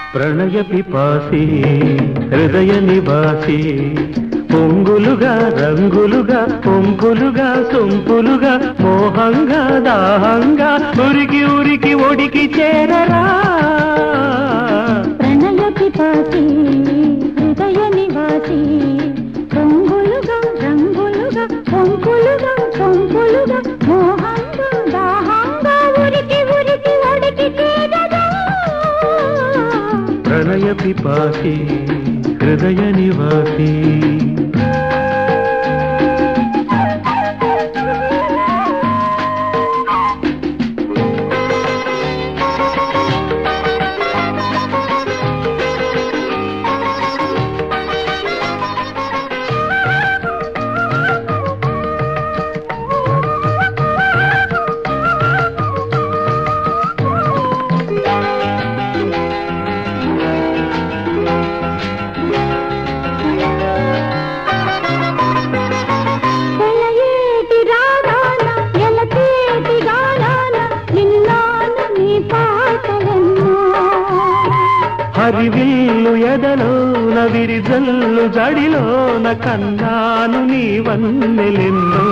ప్రణయ పిపాసి హృదయ నివాసి పొంగులుగా రంగులుగా పొంపులుగా సొంపులుగా మోహంగా దాహంగా ఉరికి ఉరికి ఒడికి చేరరా ప్రణయ పిపాసి హృదయ నివాసి పొంగులుగా రంగులుగా పొంపులుగా పొంపులుగా మోహంగా దాహంగా ఉరికి ఉరికి ఒడికి చేరగా ప్రణయ పిపాసి హృదయ నివాసి సెలయేటి రాగాన ఎలకేటి గానాన విన్నాను నీ పాటలెన్నో హరివిల్లు ఎదలోన విరిజల్లు జడిలోన కన్నాను నీ వన్నెలెన్నో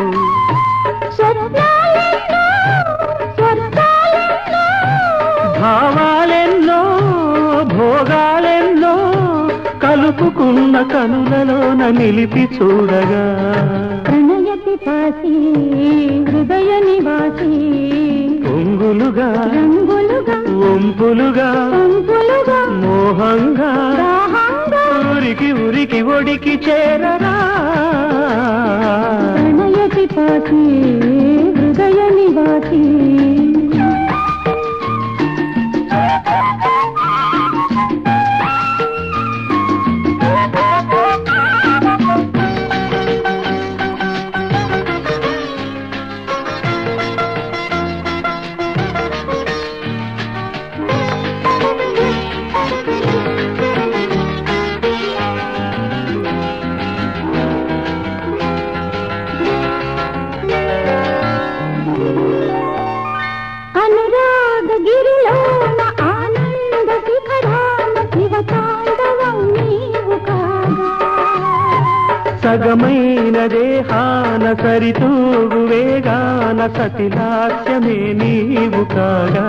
స్వర్గాలెన్నో స్వర్గాలెన్నో భావాలెన్నో భోగాలెన్నో కలుపుకున్న కనులలోన నిలిపి చూడగా ప్రణయ పిపాసి హృదయ నివాసి పొంగులుగా రంగులుగా ఒంపులుగా పంపులుగా మోహంగా దాహంగా ఉరికి ఉరికి ఒడికి చేరరా ప్రణయ పిపాసి హృదయ నివాసి అనురాగ గిరిలోన ఆనంద శిఖరాన శివ తాండవం నీవు కాగా సగమైన దేహాన సరితూగు వేగాన సతిలాస్యమే నీవు కాగా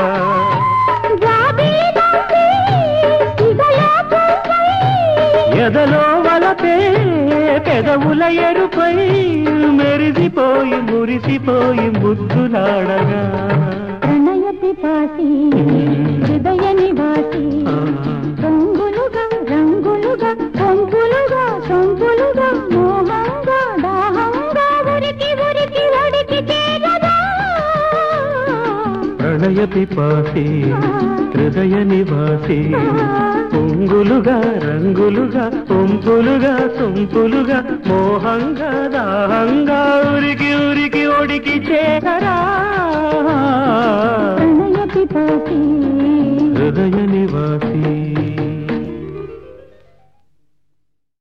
జాబిలమ్మి సిగలో పువ్వై ఎదలో వలపే పెదవుల ఎరుపై మెరిసిపోయి మురిసిపోయి ముద్దులాడగా ప్రణయ పిపాసి హృదయ నివాసి రంగులుగా రంగులుగా పొంపులుగా సొంపులుగా మోహంగా దాహంగా ఉరికి ఉరికి ఒడికి చేరగా ప్రణయ పిపాసి హృదయ నివాసి పొంగులుగా రంగులుగా పొంపులుగా సొంపులుగా మోహంగా దాహంగా ఉరికి ఉరికి ఒడికి చేరరా ప్రణయ పిపాసి